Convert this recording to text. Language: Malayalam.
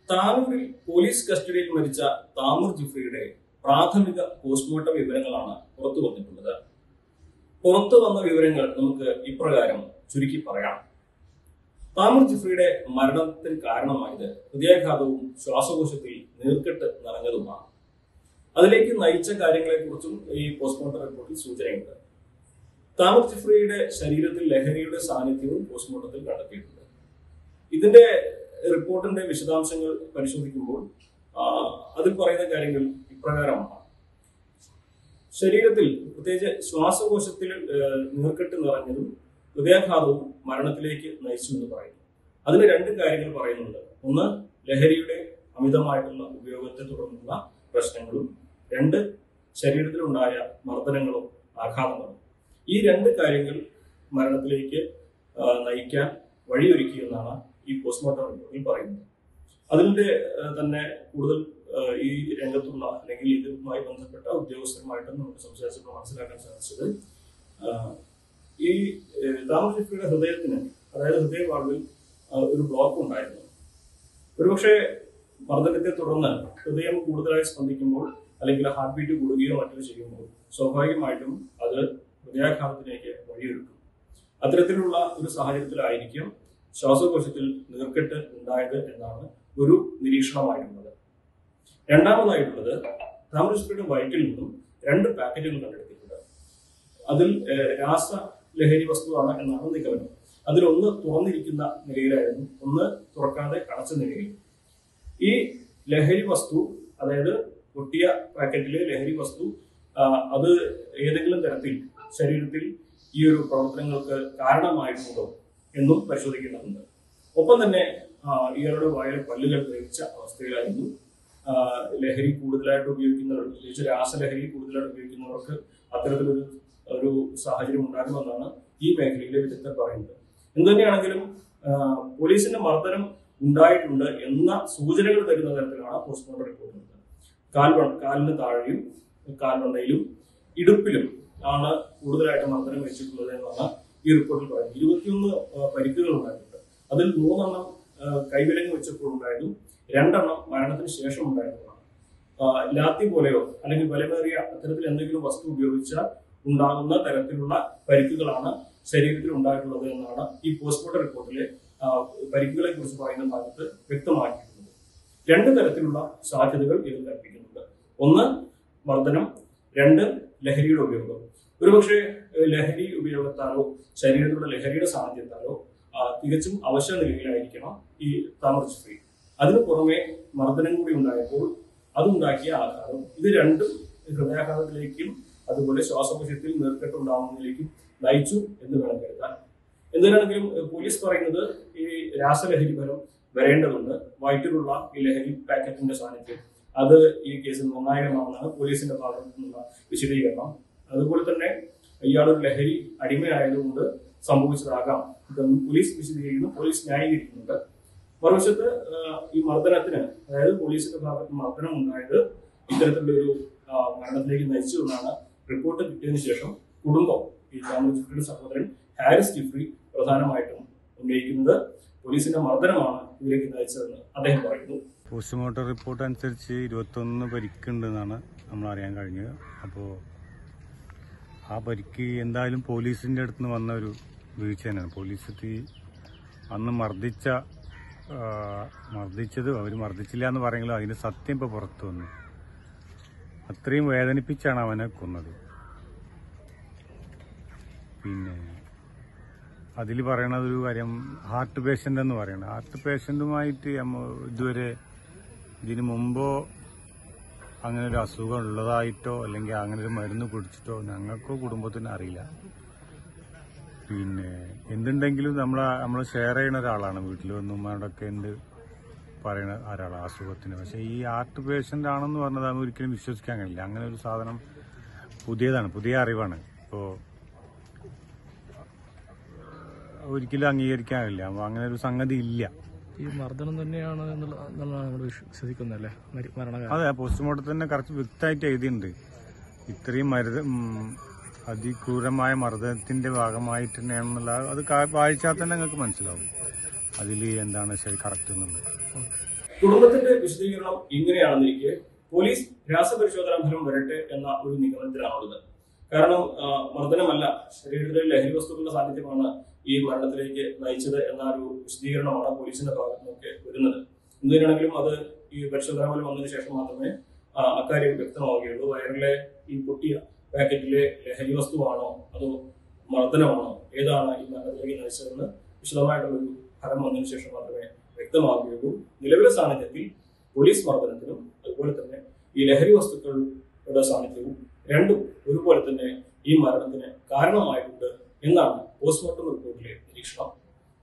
താനൂരിൽ പോലീസ് കസ്റ്റഡിയിൽ മരിച്ച താമൂർ ജിഫ്രിയുടെ പ്രാഥമിക പോസ്റ്റ്മോർട്ടം വിവരങ്ങളാണ് പുറത്തു വന്നിട്ടുള്ളത് പുറത്തു വന്ന വിവരങ്ങൾ നമുക്ക് ഇപ്രകാരം ചുരുക്കി പറയാം താമൂർ ജിഫ്രിയുടെ മരണത്തിന് കാരണമായത് ഹൃദയാഘാതവും ശ്വാസകോശത്തിൽ നീർക്കെട്ട് നിറഞ്ഞതുമാണ് അതിലേക്ക് നയിച്ച കാര്യങ്ങളെക്കുറിച്ചും ഈ പോസ്റ്റ്മോർട്ടം റിപ്പോർട്ടിൽ സൂചനയുണ്ട് താമർ ജിഫ്രിയുടെ ശരീരത്തിൽ ലഹരിയുടെ സാന്നിധ്യവും പോസ്റ്റ്മോർട്ടത്തിൽ കണ്ടെത്തിയിട്ടുണ്ട് ഇതിന്റെ റിപ്പോർട്ടിന്റെ വിശദാംശങ്ങൾ പരിശോധിക്കുമ്പോൾ ആ, അതിൽ പറയുന്ന കാര്യങ്ങൾ ഇപ്രകാരമാണ് ശരീരത്തിൽ പ്രത്യേകിച്ച് ശ്വാസകോശത്തിൽ ഏഹ്, നീർക്കെട്ട് നിറഞ്ഞതും ഹൃദയാഘാതവും മരണത്തിലേക്ക് നയിച്ചു എന്ന് പറയുന്നു അതിന് രണ്ട് കാര്യങ്ങൾ പറയുന്നുണ്ട് ഒന്ന് ലഹരിയുടെ അമിതമായിട്ടുള്ള ഉപയോഗത്തെ തുടർന്നുള്ള പ്രശ്നങ്ങളും രണ്ട് ശരീരത്തിലുണ്ടായ മർദ്ദനങ്ങളും ആഘാതങ്ങളും ഈ രണ്ട് കാര്യങ്ങൾ മരണത്തിലേക്ക് ആ, നയിക്കാൻ വഴിയൊരുക്കിയെന്നാണ് ഈ പോസ്റ്റ്മോർട്ടം റിപ്പോർട്ടിൽ പറയുന്നത് അതിന്റെ ആ, തന്നെ കൂടുതൽ ആ, ഈ രംഗത്തുള്ള അല്ലെങ്കിൽ ഇതുമായി ബന്ധപ്പെട്ട ഉദ്യോഗസ്ഥരുമായിട്ടും നമുക്ക് സംസാരിച്ചപ്പോൾ മനസ്സിലാക്കാൻ സാധിച്ചത് ആ, ഈ താമസിപ്പിയുടെ ഹൃദയത്തിന് അതായത് ഹൃദയവാൾവിൽ ആ, ഒരു ബ്ലോക്ക് ഉണ്ടായിരുന്നു ഒരുപക്ഷെ മർദ്ദനത്തെ തുടർന്ന് ഹൃദയം കൂടുതലായി സ്പന്ദിക്കുമ്പോൾ അല്ലെങ്കിൽ ഹാർട്ട് ബീറ്റ് കൂടുകയോ മറ്റോ ചെയ്യുമ്പോൾ സ്വാഭാവികമായിട്ടും അത് ഹൃദയാഘാതത്തിലേക്ക് വഴിയൊരുക്കും അത്തരത്തിലുള്ള ഒരു സാഹചര്യത്തിലായിരിക്കും ശ്വാസകോശത്തിൽ നീർക്കെട്ട് ഉണ്ടായത് എന്നാണ് ഒരു നിരീക്ഷണമായിട്ടുള്ളത് രണ്ടാമതായിട്ടുള്ളത് താമരശ്വരിയുടെ വയറ്റിൽ നിന്നും രണ്ട് പാക്കറ്റുകൾ കണ്ടെടുത്തിട്ടുണ്ട് അതിൽ ഏഹ്, രാസ ലഹരി വസ്തുവാണ് എന്നാണ് നിഗമനം അതിലൊന്ന് തുറന്നിരിക്കുന്ന നിലയിലായിരുന്നു ഒന്ന് തുറക്കാതെ അടച്ച നിലയിൽ ഈ ലഹരി വസ്തു അതായത് പൊട്ടിയ പാക്കറ്റിലെ ലഹരി വസ്തു ആ, അത് ഏതെങ്കിലും തരത്തിൽ ശരീരത്തിൽ ഈ ഒരു പ്രവർത്തനങ്ങൾക്ക് കാരണമായിട്ടുണ്ടോ എന്നും പരിശോധിക്കേണ്ടതുണ്ട് ഒപ്പം തന്നെ ആ, ഇയാളുടെ വായിൽ പല്ലുകൾ ദ്രവിച്ച അവസ്ഥയിലായിരുന്നു ആ, ലഹരി കൂടുതലായിട്ട് ഉപയോഗിക്കുന്നവർ പ്രത്യേകിച്ച് രാസലഹരി കൂടുതലായിട്ട് ഉപയോഗിക്കുന്നവർക്ക് അത്തരത്തിലൊരു ഒരു സാഹചര്യം ഉണ്ടാകുമെന്നാണ് ഈ മേഖലയിലെ വിദഗ്ധർ പറയുന്നത് എന്തു തന്നെയാണെങ്കിലും ആ, പോലീസിന്റെ മർദ്ദനം ഉണ്ടായിട്ടുണ്ട് എന്ന സൂചനകൾ തരുന്ന തരത്തിലാണ് പോസ്റ്റ്മോർട്ടം റിപ്പോർട്ട് കാൽ കാലിന് താഴെയും കാൽവണ്ണയിലും ഇടുപ്പിലും ആണ് കൂടുതലായിട്ട് മർദ്ദനം വെച്ചിട്ടുള്ളത് എന്നാണ് ഈ റിപ്പോർട്ടിൽ പറയുന്നത് ഇരുപത്തിയൊന്ന് ആ, പരിക്കുകൾ ഉണ്ടായിട്ടുണ്ട് അതിൽ മൂന്നെണ്ണം ആ, കൈവിലങ്ങ് വെച്ചപ്പോൾ ഉണ്ടായതും രണ്ടെണ്ണം മരണത്തിന് ശേഷം ഉണ്ടായതുമാണ് ആ, ലാത്തി പോലെയോ അല്ലെങ്കിൽ ബലമേറിയ അത്തരത്തിൽ എന്തെങ്കിലും വസ്തു ഉപയോഗിച്ചാൽ ഉണ്ടാകുന്ന തരത്തിലുള്ള പരിക്കുകളാണ് ശരീരത്തിൽ ഉണ്ടായിട്ടുള്ളത് എന്നാണ് ഈ പോസ്റ്റ്മോർട്ടം റിപ്പോർട്ടിലെ ആ, പരിക്കുകളെ കുറിച്ച് പറയുന്ന ഭാഗത്ത് വ്യക്തമാക്കിയിട്ടുള്ളത് രണ്ട് തരത്തിലുള്ള സാധ്യതകൾ ഇതിൽ കൽപ്പിക്കുന്നുണ്ട് ഒന്ന് മർദ്ദനം രണ്ട് ലഹരിയുടെ ഉപയോഗം ഒരുപക്ഷെ ഏഹ്, ലഹരി ഉപയോഗത്താലോ ശരീരത്തിലുള്ള ലഹരിയുടെ സാന്നിധ്യത്താലോ ആ, തികച്ചും അവശ്യ നിലയിലായിരിക്കണം ഈ താമരശ്രീ അതിനു പുറമെ മർദ്ദനം കൂടി ഉണ്ടായപ്പോൾ അതുണ്ടാക്കിയ ആഘാതം ഇത് രണ്ടും ഹൃദയാഘാതത്തിലേക്കും അതുപോലെ ശ്വാസകോശത്തിൽ നീർക്കെട്ടുണ്ടാവുന്നതിലേക്കും നയിച്ചു എന്ന് വേണം കരുതാൻ എന്തിനാണെങ്കിലും ഏഹ്, പോലീസ് പറയുന്നത് ഈ രാസലഹരി ഫലം വരേണ്ടതുണ്ട് വയറ്റിലുള്ള ഈ ലഹരി പാക്കറ്റിന്റെ സാന്നിധ്യം അത് ഈ കേസിൽ നിർണായകമാണെന്നാണ് പോലീസിന്റെ ഭാഗത്തു നിന്നുള്ള വിശദീകരണം അതുപോലെ തന്നെ ഇയാളൊരു ലഹരി അടിമയായതുകൊണ്ട് സംഭവിച്ചതാകാം ഇതൊന്നും പോലീസ് വിശദീകരിക്കുന്നു പോലീസ് ന്യായീകരിക്കുന്നുണ്ട് മറുവശത്ത് ആഹ്, ഈ മർദ്ദനത്തിന് അതായത് പോലീസിന്റെ ഭാഗത്ത് മർദ്ദനം ഉണ്ടായത് ഇത്തരത്തിലൊരു ആഹ്, മരണത്തിലേക്ക് നയിച്ചു എന്നാണ് റിപ്പോർട്ട് കിട്ടിയതിനു ശേഷം കുടുംബം ഈ താമര ജിഫ്രിയുടെ സഹോദരൻ ഹാരിസ് ജിഫ്രി പ്രധാനമായിട്ടും ഉന്നയിക്കുന്നത് പോലീസിന്റെ മർദ്ദനമാണ് ഇതിലേക്ക് നയിച്ചതെന്ന് അദ്ദേഹം പറയുന്നു പോസ്റ്റ്മോർട്ടം റിപ്പോർട്ട് അനുസരിച്ച് ഇരുപത്തൊന്ന് പരിക്കുണ്ടെന്നാണ് നമ്മൾ അറിയാൻ കഴിഞ്ഞത് അപ്പോൾ ആ പരിക്ക് എന്തായാലും പോലീസിൻ്റെ അടുത്ത് നിന്ന് വന്ന ഒരു വീഴ്ച തന്നെയാണ് പോലീസ് എത്തി അന്ന് മർദ്ദിച്ച ആ, മർദ്ദിച്ചത് അവർ മർദ്ദിച്ചില്ല എന്ന് പറയുമെങ്കിലും അതിൻ്റെ സത്യം ഇപ്പോൾ പുറത്തു വന്നു അത്രയും വേദനിപ്പിച്ചാണ് അവനെ കൊന്നത് പിന്നെ അതിൽ പറയണത് ഒരു കാര്യം ഹാർട്ട് പേഷ്യൻ്റ് എന്ന് പറയണത് ഹാർട്ട് പേഷ്യൻറ്റുമായിട്ട് ഇതുവരെ ഇതിനു മുമ്പോ അങ്ങനെ ഒരു അസുഖം ഉള്ളതായിട്ടോ അല്ലെങ്കിൽ അങ്ങനെ ഒരു മരുന്ന് കുടിച്ചിട്ടോ ഞങ്ങൾക്കോ കുടുംബത്തിനോ അറിയില്ല പിന്നെ എന്തുണ്ടെങ്കിലും നമ്മൾ നമ്മൾ ഷെയർ ചെയ്യുന്ന ഒരാളാണ് വീട്ടിൽ വന്ന് ഉമ്മയോടൊക്കെ ഉണ്ട് പറയുന്ന ഒരാളാണ് അസുഖത്തിന് പക്ഷേ ഈ ഹാർട്ട് പേഷ്യൻ്റ് ആണെന്ന് പറഞ്ഞത് നമുക്ക് ഒരിക്കലും വിശ്വസിക്കാൻ കഴിയില്ല അങ്ങനെ ഒരു സാധനം പുതിയതാണ് പുതിയ അറിവാണ് ഇപ്പോൾ ഒരിക്കലും അംഗീകരിക്കാനില്ല അപ്പോൾ അങ്ങനെ ഒരു സംഗതി ഇല്ല ഈ മർദ്ദനം തന്നെയാണ് എന്നുള്ള എന്നുള്ളതാണ് നമ്മൾ വിശ്വസിക്കുന്നത് അല്ലേ മരി- മരണകാരണം അതെ പോസ്റ്റ്മോർട്ടം തന്നെ കറക്റ്റ് വ്യക്തമായിട്ട് എഴുതിയിട്ടുണ്ട് ഇത്രയും മരുന്ന് ഉം, അതിക്രൂരമായ മർദ്ദനത്തിന്റെ ഭാഗമായിട്ട് തന്നെയാണെന്നുള്ള അത് കാ- വായിച്ചാൽ തന്നെ നിങ്ങൾക്ക് മനസ്സിലാവും അതിൽ എന്താണ് ശരി കറക്റ്റ് എന്നുള്ളത് കുടുംബത്തിന്റെ വിശദീകരണം ഇങ്ങനെയാണെന്നിരിക്കെ പോലീസ് രാസപരിശോധനാ ഫലം വരട്ടെ എന്ന ഒരു നിഗമനത്തിലാണുള്ളത് കാരണം ആ, മർദ്ദനമല്ല ശരീരത്തിലെ ലഹരി വസ്തുക്കളുടെ സാന്നിധ്യമാണ് ഈ മരണത്തിലേക്ക് നയിച്ചത് എന്ന ഒരു വിശദീകരണമാണ് പോലീസിന്റെ ഭാഗത്തു നിന്നൊക്കെ വരുന്നത് എന്തിനാണെങ്കിലും അത് ഈ പരിശോധനാ ഫലം വന്നതിന് ശേഷം മാത്രമേ ആ, അക്കാര്യം വ്യക്തമാവുകയുള്ളൂ വയറിലെ ഈ പൊട്ടിയ പാക്കറ്റിലെ ലഹരി വസ്തുവാണോ അതോ മർദ്ദനമാണോ ഏതാണ് ഈ മരണത്തിലേക്ക് നയിച്ചതെന്ന് വിശദമായിട്ടുള്ള ഒരു ഫലം വന്നതിന് ശേഷം മാത്രമേ വ്യക്തമാവുകയുള്ളൂ നിലവിലെ സാന്നിധ്യത്തിൽ പോലീസ് മർദ്ദനത്തിനും അതുപോലെ തന്നെ ഈ ലഹരി വസ്തുക്കളുടെ സാന്നിധ്യവും രണ്ടും ഒരുപോലെ തന്നെ ഈ മരണത്തിന് കാരണമായിട്ടുണ്ട് എന്നാണ് പോസ്റ്റ്മോർട്ടം റിപ്പോർട്ടിലെ നിരീക്ഷണം